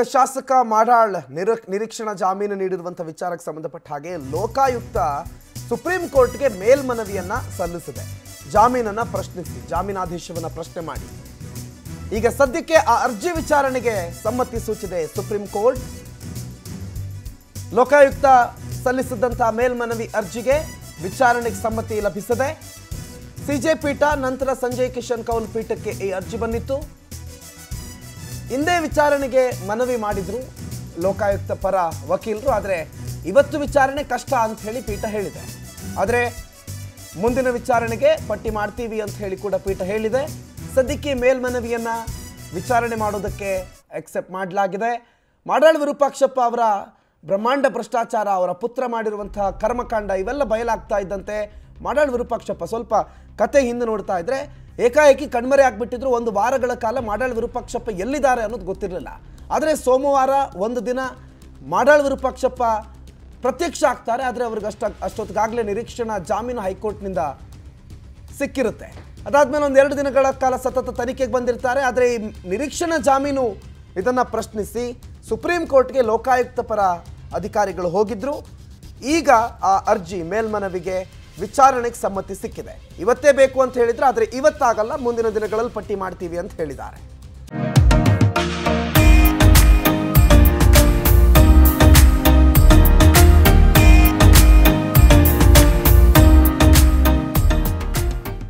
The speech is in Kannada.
ಇಕ ಶಾಸಕ ಮಾಡಾಳ್ ನಿರ ನಿರೀಕ್ಷಣಾ ಜಾಮೀನು ನೀಡಿರುವಂಥ ವಿಚಾರಕ್ಕೆ ಸಂಬಂಧಪಟ್ಟ ಹಾಗೆ ಲೋಕಾಯುಕ್ತ ಸುಪ್ರೀಂ ಕೋರ್ಟ್ಗೆ ಮೇಲ್ಮನವಿಯನ್ನ ಸಲ್ಲಿಸಿದೆ ಜಾಮೀನನ್ನ ಪ್ರಶ್ನಿಸಿ ಜಾಮೀನಾದೇಶವನ್ನ ಪ್ರಶ್ನೆ ಮಾಡಿ ಈಗ ಸದ್ಯಕ್ಕೆ ಆ ಅರ್ಜಿ ವಿಚಾರಣೆಗೆ ಸಮ್ಮತಿ ಸೂಚಿಸಿದೆ ಸುಪ್ರೀಂ ಕೋರ್ಟ್ ಲೋಕಾಯುಕ್ತ ಸಲ್ಲಿಸಿದಂತಹ ಮೇಲ್ಮನವಿ ಅರ್ಜಿಗೆ ವಿಚಾರಣೆಗೆ ಸಮ್ಮತಿ ಲಭಿಸಿದೆ ಸಿಜೆ ಪೀಠ ನಂತರ ಸಂಜಯ್ ಕಿಶನ್ ಕೌಲ್ ಪೀಠಕ್ಕೆ ಈ ಅರ್ಜಿ ಬಂದಿತ್ತು ಹಿಂದೆ ವಿಚಾರಣೆಗೆ ಮನವಿ ಮಾಡಿದ್ರು ಲೋಕಾಯುಕ್ತ ಪರ ವಕೀಲರು ಆದರೆ ಇವತ್ತು ವಿಚಾರಣೆ ಕಷ್ಟ ಅಂತ ಹೇಳಿ ಪೀಠ ಹೇಳಿದೆ ಆದರೆ ಮುಂದಿನ ವಿಚಾರಣೆಗೆ ಪಟ್ಟಿ ಮಾಡ್ತೀವಿ ಅಂತ ಹೇಳಿ ಕೂಡ ಪೀಠ ಹೇಳಿದೆ ಸದ್ಯಕ್ಕೆ ಮೇಲ್ಮನವಿಯನ್ನ ವಿಚಾರಣೆ ಮಾಡೋದಕ್ಕೆ ಅಕ್ಸೆಪ್ಟ್ ಮಾಡಲಾಗಿದೆ ಮಾಡಾಳ್ ವಿರೂಪಾಕ್ಷಪ್ಪ ಅವರ ಬ್ರಹ್ಮಾಂಡ ಭ್ರಷ್ಟಾಚಾರ ಅವರ ಪುತ್ರ ಮಾಡಿರುವಂತಹ ಕರ್ಮಕಾಂಡ ಇವೆಲ್ಲ ಬಯಲಾಗ್ತಾ ಇದ್ದಂತೆ ಮಾಡಾಳ್ ವಿರೂಪಾಕ್ಷಪ್ಪ ಸ್ವಲ್ಪ ಕತೆ ಹಿಂದೆ ನೋಡ್ತಾ ಇದ್ರೆ ಏಕಾಏಕಿ ಕಣ್ಮರೆ ಆಗ್ಬಿಟ್ಟಿದ್ರು ಒಂದು ವಾರಗಳ ಕಾಲ ಮಾಡಾಳ್ ವಿರೂಪಾಕ್ಷಪ್ಪ ಎಲ್ಲಿದ್ದಾರೆ ಅನ್ನೋದು ಗೊತ್ತಿರಲಿಲ್ಲ ಆದರೆ ಸೋಮವಾರ ಒಂದು ದಿನ ಮಾಡಾಳ್ ವಿರೂಪಾಕ್ಷಪ್ಪ ಪ್ರತ್ಯಕ್ಷ ಆಗ್ತಾರೆ ಆದರೆ ಅವ್ರಿಗೆ ಅಷ್ಟ ಅಷ್ಟೊತ್ತಿಗಾಗಲೇ ನಿರೀಕ್ಷಣಾ ಜಾಮೀನು ಹೈಕೋರ್ಟ್ನಿಂದ ಸಿಕ್ಕಿರುತ್ತೆ ಅದಾದ್ಮೇಲೆ ಒಂದು ಎರಡು ದಿನಗಳ ಕಾಲ ಸತತ ತನಿಖೆಗೆ ಬಂದಿರ್ತಾರೆ ಆದರೆ ಈ ನಿರೀಕ್ಷಣಾ ಜಾಮೀನು ಇದನ್ನ ಪ್ರಶ್ನಿಸಿ ಸುಪ್ರೀಂ ಕೋರ್ಟ್ಗೆ ಲೋಕಾಯುಕ್ತ ಪರ ಅಧಿಕಾರಿಗಳು ಹೋಗಿದ್ರು ಈಗ ಆ ಅರ್ಜಿ ಮೇಲ್ಮನವಿಗೆ ವಿಚಾರಣೆಗೆ ಸಮ್ಮತಿ ಸಿಕ್ಕಿದೆ ಇವತ್ತೇ ಬೇಕು ಅಂತ ಹೇಳಿದ್ರು ಆದರೆ ಇವತ್ತಾಗಲ್ಲ ಮುಂದಿನ ದಿನಗಳಲ್ಲಿ ಪಟ್ಟಿ ಮಾಡ್ತೀವಿ ಅಂತ ಹೇಳಿದ್ದಾರೆ